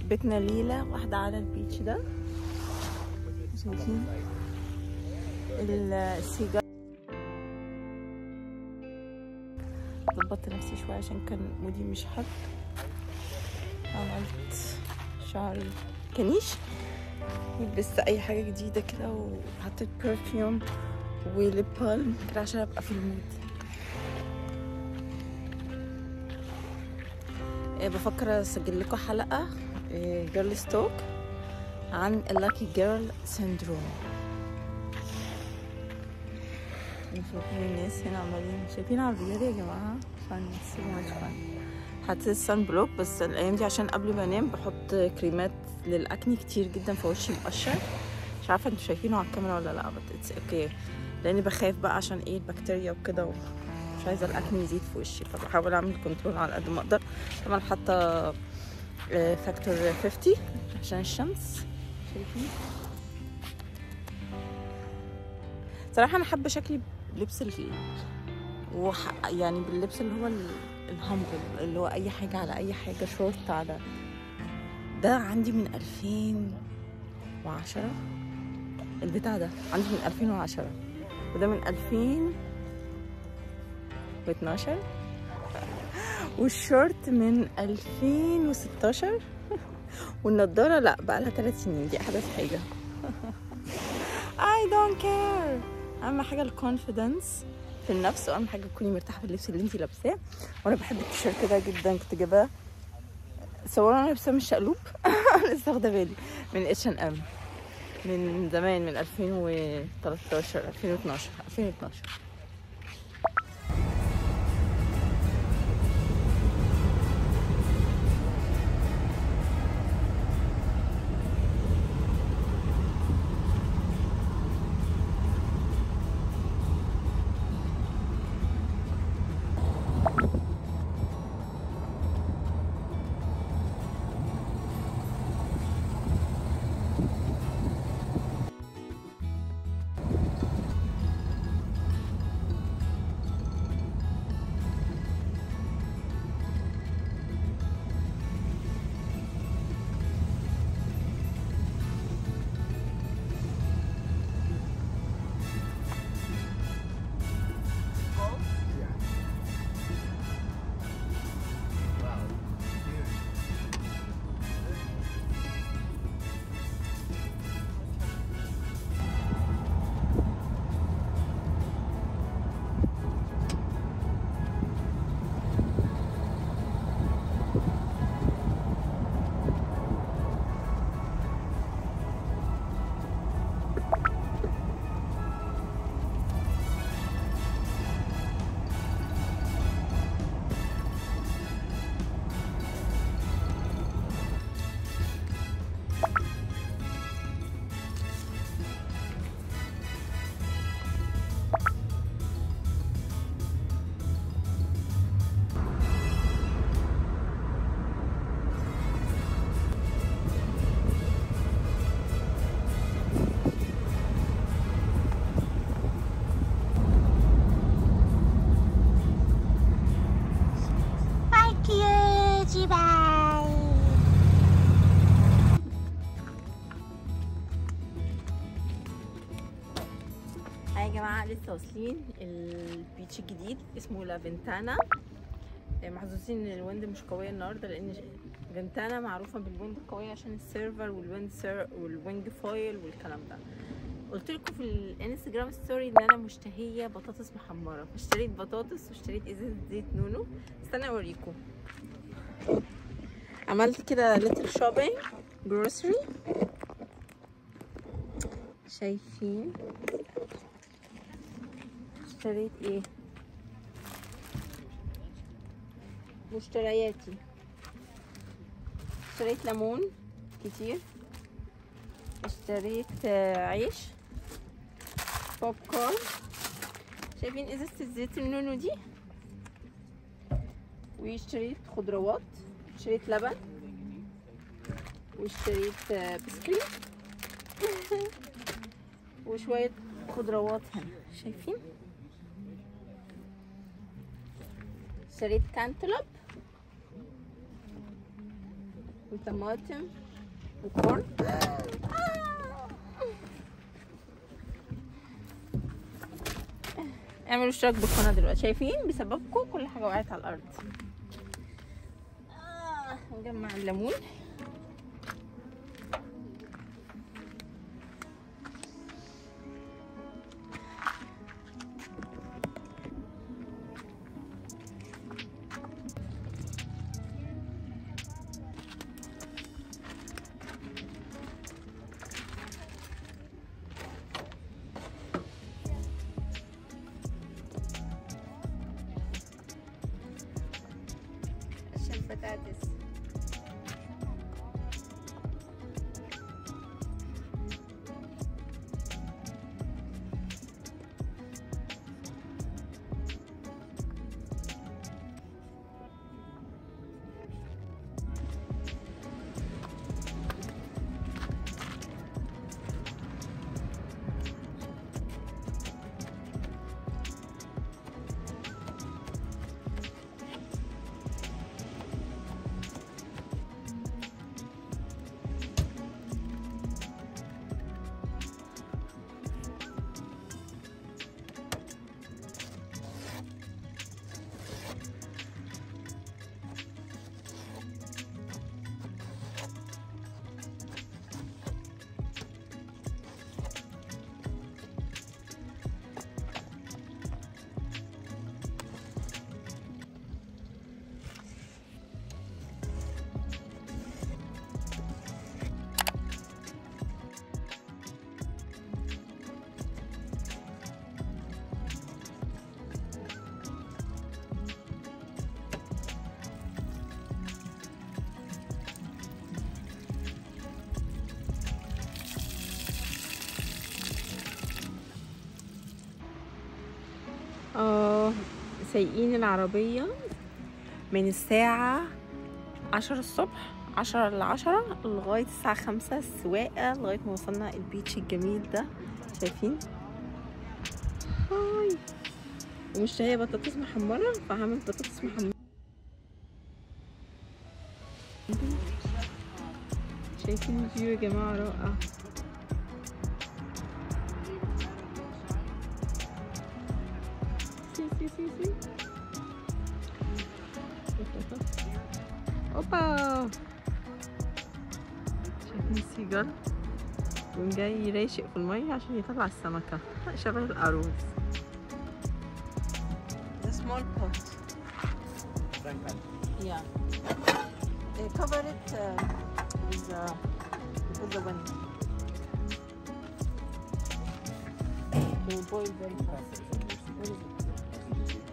بيتنا ليلة واحدة على البيتش ده شايفين ال- السيجار ظبطت نفسي شوية عشان كان مودي مش حلو عملت شعري كنيش لبست اي حاجة جديدة كده وحطيت برفيوم وليب بالم كده عشان ابقى في المود إيه، بفكر اسجل لكم حلقة جيرل ستوك عن اللاكي جيرل سيندروم شايفين الناس هنا عمالين شايفين عربيات يا جماعة فن سو ماتش فن حطيت السان بلوك بس الايام دي عشان قبل ما انام بحط كريمات للاكني كتير جدا فوشي مقشر مش عارفه انتوا شايفينه على الكاميرا ولا لا بس اتس اوكي لاني بخاف بقى عشان ايه البكتيريا وكده ومش عايزه الاكني يزيد في وشي فبحاول اعمل كنترول على قد ما اقدر طبعا حاطه فاكتور 50 عشان الشمس شايفين صراحه انا حابه شكلي بلبس ال وح... يعني باللبس اللي هو ال- الهامبل اللي هو اي حاجه على اي حاجه شورت على ده عندي من 2010 البتاع ده عندي من 2010 وده من 2012 والشورت من 2016 والنضاره لا بقى لها 3 سنين دي احدث حاجه I don't care اهم حاجه الكونفيدنس في النفس واهم حاجه تكوني مرتاحه في اللبس اللي انت لابساه وانا بحب التيشيرت ده جدا كنت جايباه صوروا انا لابساه من شقلوب لسه واخده بالي من اتش ان ام من زمان من 2013 2012 2012 هاي يا جماعة لسه واصلين البيتش الجديد اسمه لافنتانا محظوظين ان الويند مش قوية النهاردة لان فنتانا معروفة بالويند القوية عشان السيرفر والويند سير والوينج فويل والكلام ده قلت لكم في الانستجرام ستوري ان انا مشتهية بطاطس محمرة فاشتريت بطاطس واشتريت ازازة زيت نونو استنى اوريكم عملت كده ليتل شوبينج جروسري شايفين اشتريت ايه مشترياتي اشتريت ليمون كتير اشتريت آه، عيش بوب كورن شايفين ازازة الزيت النونو دي واشتريت خضروات اشتريت لبن واشتريت آه، بسكويت وشوية خضروات هنا شايفين اشتريت كانتلوب وطماطم وكورن اعملوا اشتراك بالقناة دلوقتي شايفين بسببكم كل حاجة وقعت على الأرض آه، نجمع الليمون عشان بطاطس اه سايقين العربية من الساعة عشرة الصبح عشرة لعشرة لغاية الساعة خمسة السواقة لغاية ما وصلنا البيتش الجميل ده شايفين هاي ومش هي بطاطس محمرة فهعمل بطاطس محمرة شايفين الفيو يا جماعة رائع سي سي سي سي اوبا شايفين السيجار يقوم جاي راشق في المية عشان يطلع السمكة شبه القاروص The small pot Yeah They cover it uh, with, uh, with the wind It will boil very fast What is it?